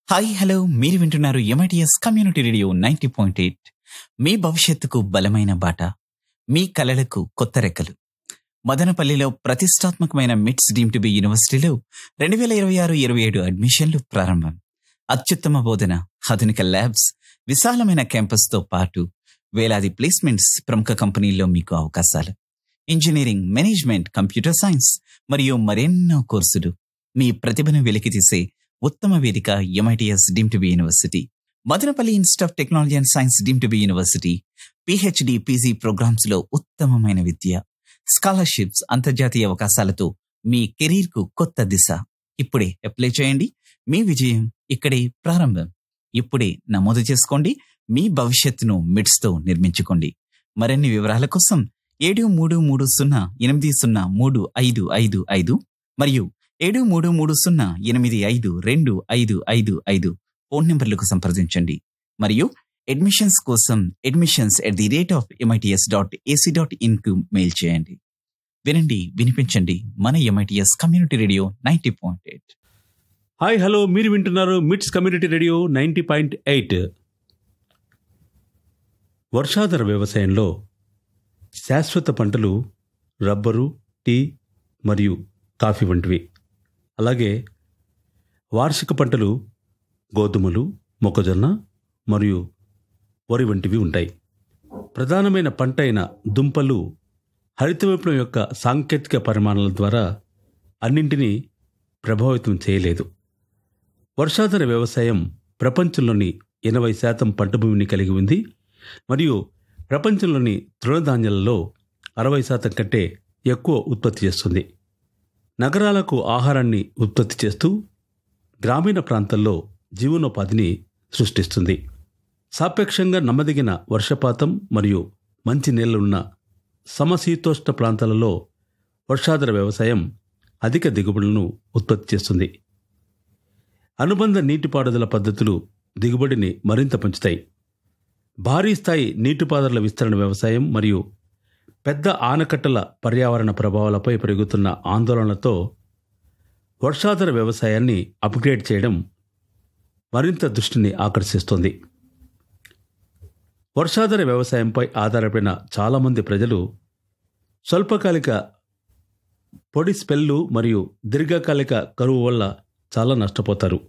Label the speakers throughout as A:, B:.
A: hi hello మీరు వింటున్నారు MITS community radio ninety point eight మీ భవిష్యత్తుకు బలమైన బాట మీ కలలకు కొత్త రెక్కలు మదనపల్లిలో ప్రతిష్టాత్మకమైన మిట్స్ డీమ్ టు బి యూనివర్సిటీలో రెండు వేల ఇరవై ఆరు ఇరవై ఏడు అడ్మిషన్లు ప్రారంభం అత్యుత్తమ బోధన ఆధునిక ల్యాబ్స్ విశాలమైన క్యాంపస్ తో పాటు వేలాది ప్లేస్మెంట్స్ ప్రముఖ కంపెనీల్లో మీకు అవకాశాలు ఇంజనీరింగ్ మేనేజ్మెంట్ కంప్యూటర్ సైన్స్ మరియు మరెన్నో కోర్సులు మీ ప్రతిభను వెలికితీసే ఉత్తమ వేదిక MITS deemed to be university Madanapalle institute of technology and science deemed to be university PhD PG programmes లో ఉత్తమమైన విద్య స్కాలర్షిప్స్ అంతర్జాతీయ అవకాశాలతో మీ కెరీర్ కు కొత్త దిశ ఇప్పుడే అప్లై చేయండి మీ విజయం ఇక్కడే ప్రారంభం ఇప్పుడే నమోదు చేసుకోండి మీ భవిష్యత్తును మిడ్స్ తో నిర్మించుకోండి మరిన్ని వివరాల కోసం ఏడు మూడు మూడు సున్నా ఎనిమిది సున్నా మూడు ఐదు ఐదు ఐదు మరియు ఏడు మూడు మూడు సున్నా ఎనిమిది ఐదు రెండు ఐదు ఐదు ఐదు ఫోన్ నెంబర్లకు సంప్రదించండి మరియు అడ్మిషన్స్ కోసం admissions at the rate of MITS dot AC dot in కు మెయిల్ చేయండి వినండి వినిపించండి మన MITS community radio ninety point eight
B: hi hello మీరు వింటున్నారు MITS community radio ninety point eight వర్షాధార వ్యవసాయంలో శాశ్వత పంటలు రబ్బరు టీ మరియు కాఫీ వంటివి అలాగే వార్షిక పంటలు గోధుమలు మొక్కజొన్న మరియు వరి వంటివి ఉంటాయి ప్రధానమైన పంట అయిన దుంపలు హరిత విప్లవం యొక్క సాంకేతిక పరిమాణాల ద్వారా అన్నింటినీ ప్రభావితం చేయలేదు వర్షాధార వ్యవసాయం ప్రపంచంలోని ఎనభై శాతం పంట భూమిని కలిగి ఉంది మరియు ప్రపంచంలోని తృణధాన్యాలలో అరవై శాతం కంటే ఎక్కువ ఉత్పత్తి చేస్తుంది నగరాలకు ఆహారాన్ని ఉత్పత్తి చేస్తూ గ్రామీణ ప్రాంతాల్లో జీవనోపాధిని సృష్టిస్తుంది సాపేక్షంగా నమ్మదగిన వర్షపాతం మరియు మంచి నీళ్లున్న సమశీతోష్ణ ప్రాంతాలలో వర్షాధార వ్యవసాయం అధిక దిగుబడులను ఉత్పత్తి చేస్తుంది అనుబంధ నీటిపారుదల పద్ధతులు దిగుబడిని మరింత పెంచుతాయి భారీ స్థాయి నీటిపారుదల విస్తరణ వ్యవసాయం మరియు పెద్ద ఆనకట్టల పర్యావరణ ప్రభావాలపై పెరుగుతున్న ఆందోళనలతో వర్షాధార వ్యవసాయాన్ని అప్గ్రేడ్ చేయడం మరింత దృష్టిని ఆకర్షిస్తోంది వర్షాధార వ్యవసాయంపై ఆధారపడిన చాలామంది ప్రజలు స్వల్పకాలిక పొడి స్పెల్లు మరియు దీర్ఘకాలిక కరువు వల్ల చాలా నష్టపోతారు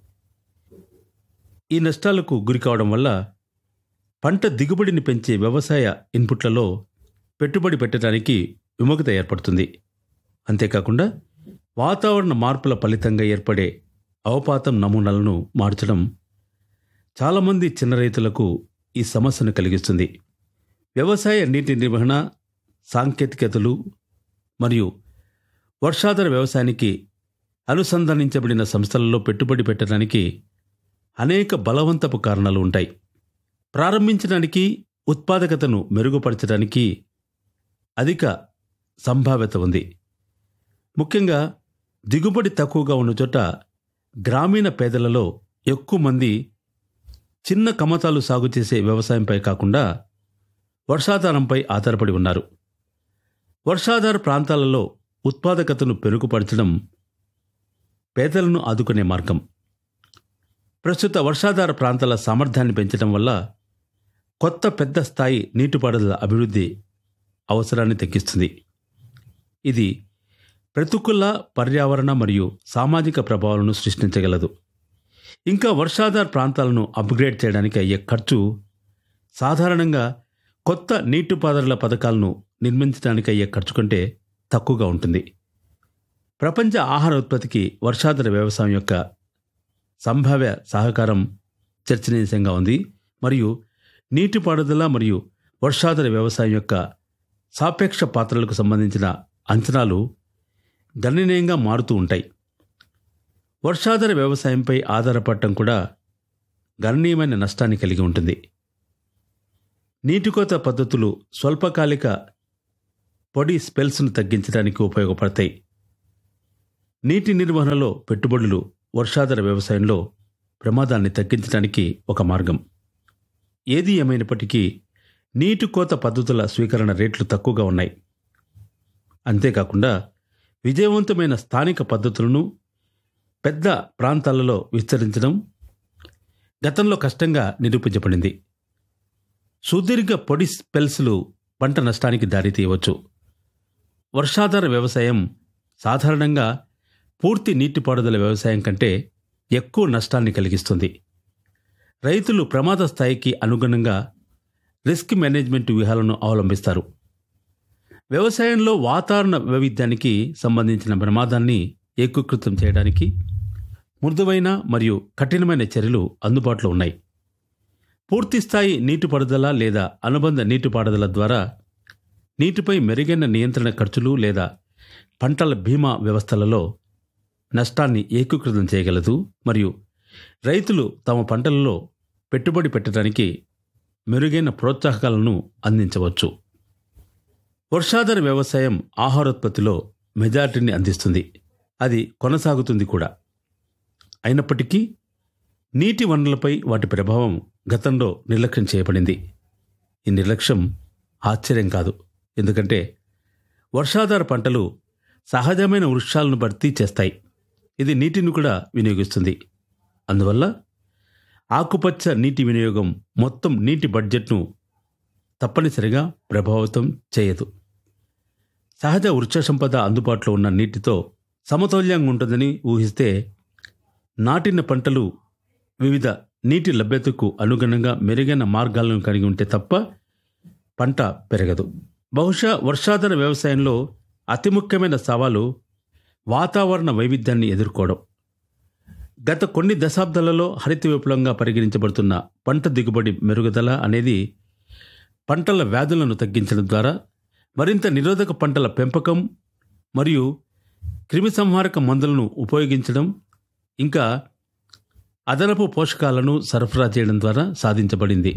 B: ఈ నష్టాలకు గురి కావడం వల్ల పంట దిగుబడిని పెంచే వ్యవసాయ ఇన్పుట్లలో పెట్టుబడి పెట్టడానికి విముఖత ఏర్పడుతుంది అంతేకాకుండా వాతావరణ మార్పుల ఫలితంగా ఏర్పడే అవపాతం నమూనాలను మార్చడం చాలామంది చిన్న రైతులకు ఈ సమస్యను కలిగిస్తుంది వ్యవసాయ నీటి నిర్వహణ సాంకేతికతలు మరియు వర్షాధార వ్యవసాయానికి అనుసంధానించబడిన సంస్థలలో పెట్టుబడి పెట్టడానికి అనేక బలవంతపు కారణాలు ఉంటాయి ప్రారంభించడానికి ఉత్పాదకతను మెరుగుపరచడానికి అధిక సంభావ్యత ఉంది ముఖ్యంగా దిగుబడి తక్కువగా ఉన్న చోట గ్రామీణ పేదలలో ఎక్కువ మంది చిన్న కమతాలు సాగు చేసే వ్యవసాయంపై కాకుండా వర్షాధారంపై ఆధారపడి ఉన్నారు వర్షాధార ప్రాంతాలలో ఉత్పాదకతను పెరుగుపరచడం పేదలను ఆదుకునే మార్గం ప్రస్తుత వర్షాధార ప్రాంతాల సామర్థ్యాన్ని పెంచడం వల్ల కొత్త పెద్ద స్థాయి నీటిపారుదల అభివృద్ధి అవసరాన్ని తగ్గిస్తుంది ఇది ప్రతికూల పర్యావరణ మరియు సామాజిక ప్రభావాలను సృష్టించగలదు ఇంకా వర్షాధార ప్రాంతాలను అప్గ్రేడ్ చేయడానికి అయ్యే ఖర్చు సాధారణంగా కొత్త నీటిపారుదల పథకాలను నిర్మించడానికి అయ్యే ఖర్చు కంటే తక్కువగా ఉంటుంది ప్రపంచ ఆహార ఉత్పత్తికి వర్షాధార వ్యవసాయం యొక్క సంభావ్య సహకారం చర్చనీయాంశంగా ఉంది మరియు నీటిపారుదల మరియు వర్షాధార వ్యవసాయం యొక్క సాపేక్ష పాత్రలకు సంబంధించిన అంచనాలు గణనీయంగా మారుతూ ఉంటాయి వర్షాధార వ్యవసాయంపై ఆధారపడటం కూడా గణనీయమైన నష్టాన్ని కలిగి ఉంటుంది నీటికోత పద్ధతులు స్వల్పకాలిక పొడి స్పెల్స్ను తగ్గించడానికి ఉపయోగపడతాయి నీటి నిర్వహణలో పెట్టుబడులు వర్షాధార వ్యవసాయంలో ప్రమాదాన్ని తగ్గించడానికి ఒక మార్గం ఏది ఏమైనప్పటికీ నీటి కోత పద్ధతుల స్వీకరణ రేట్లు తక్కువగా ఉన్నాయి అంతేకాకుండా విజయవంతమైన స్థానిక పద్ధతులను పెద్ద ప్రాంతాలలో విస్తరించడం గతంలో కష్టంగా నిరూపించబడింది సుదీర్ఘ పొడి స్పెల్స్లు పంట నష్టానికి దారితీయవచ్చు వర్షాధార వ్యవసాయం సాధారణంగా పూర్తి నీటిపారుదల వ్యవసాయం కంటే ఎక్కువ నష్టాన్ని కలిగిస్తుంది రైతులు ప్రమాద స్థాయికి అనుగుణంగా రిస్క్ మేనేజ్మెంట్ వ్యూహాలను అవలంబిస్తారు వ్యవసాయంలో వాతావరణ వైవిధ్యానికి సంబంధించిన ప్రమాదాన్ని ఏకీకృతం చేయడానికి మృదువైన మరియు కఠినమైన చర్యలు అందుబాటులో ఉన్నాయి పూర్తిస్థాయి నీటిపారుదల లేదా అనుబంధ నీటిపారుదల ద్వారా నీటిపై మెరుగైన నియంత్రణ ఖర్చులు లేదా పంటల బీమా వ్యవస్థలలో నష్టాన్ని ఏకీకృతం చేయగలదు మరియు రైతులు తమ పంటలలో పెట్టుబడి పెట్టడానికి మెరుగైన ప్రోత్సాహకాలను అందించవచ్చు వర్షాధార వ్యవసాయం ఆహారోత్పత్తిలో మెజారిటీని అందిస్తుంది అది కొనసాగుతుంది కూడా అయినప్పటికీ నీటి వనరులపై వాటి ప్రభావం గతంలో నిర్లక్ష్యం చేయబడింది ఈ నిర్లక్ష్యం ఆశ్చర్యం కాదు ఎందుకంటే వర్షాధార పంటలు సహజమైన వృక్షాలను భర్తీ చేస్తాయి ఇది నీటిని కూడా వినియోగిస్తుంది అందువల్ల ఆకుపచ్చ నీటి వినియోగం మొత్తం నీటి బడ్జెట్ను తప్పనిసరిగా ప్రభావితం చేయదు సహజ వృక్ష సంపద అందుబాటులో ఉన్న నీటితో సమతౌల్యంగా ఉంటుందని ఊహిస్తే నాటిన పంటలు వివిధ నీటి లభ్యతకు అనుగుణంగా మెరుగైన మార్గాలను కలిగి ఉంటే తప్ప పంట పెరగదు బహుశా వర్షాధార వ్యవసాయంలో అతి ముఖ్యమైన సవాలు వాతావరణ వైవిధ్యాన్ని ఎదుర్కోవడం గత కొన్ని దశాబ్దాలలో హరిత విప్లవంగా పరిగణించబడుతున్న పంట దిగుబడి మెరుగుదల అనేది పంటల వ్యాధులను తగ్గించడం ద్వారా మరింత నిరోధక పంటల పెంపకం మరియు క్రిమిసంహారక మందులను ఉపయోగించడం ఇంకా అదనపు పోషకాలను సరఫరా చేయడం ద్వారా సాధించబడింది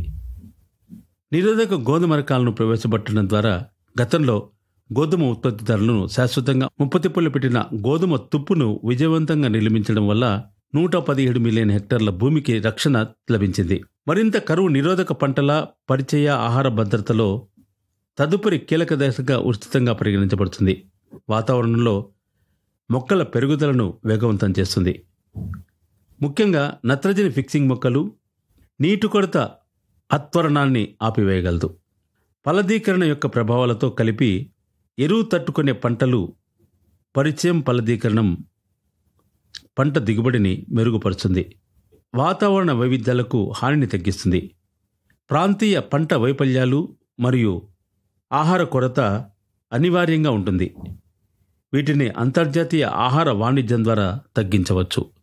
B: నిరోధక గోధుమ రకాలను ప్రవేశపెట్టడం ద్వారా గతంలో గోధుమ ఉత్పత్తిదారులను శాశ్వతంగా ముప్పతిప్పులు పెట్టిన గోధుమ తుప్పును విజయవంతంగా నిర్మించడం వల్ల నూట పదిహేడు మిలియన్ హెక్టార్ల భూమికి రక్షణ లభించింది మరింత కరువు నిరోధక పంటల పరిచయ ఆహార భద్రతలో తదుపరి కీలక దశగా ఉచితంగా పరిగణించబడుతుంది వాతావరణంలో మొక్కల పెరుగుదలను వేగవంతం చేస్తుంది ముఖ్యంగా నత్రజని ఫిక్సింగ్ మొక్కలు నీటి కొరత అత్వరణాన్ని ఆపివేయగలదు ఫలదీకరణ యొక్క ప్రభావాలతో కలిపి ఎరువు తట్టుకునే పంటలు పరిచయం ఫలదీకరణం పంట దిగుబడిని మెరుగుపరుస్తుంది వాతావరణ వైవిధ్యాలకు హానిని తగ్గిస్తుంది ప్రాంతీయ పంట వైఫల్యాలు మరియు ఆహార కొరత అనివార్యంగా ఉంటుంది వీటిని అంతర్జాతీయ ఆహార వాణిజ్యం ద్వారా తగ్గించవచ్చు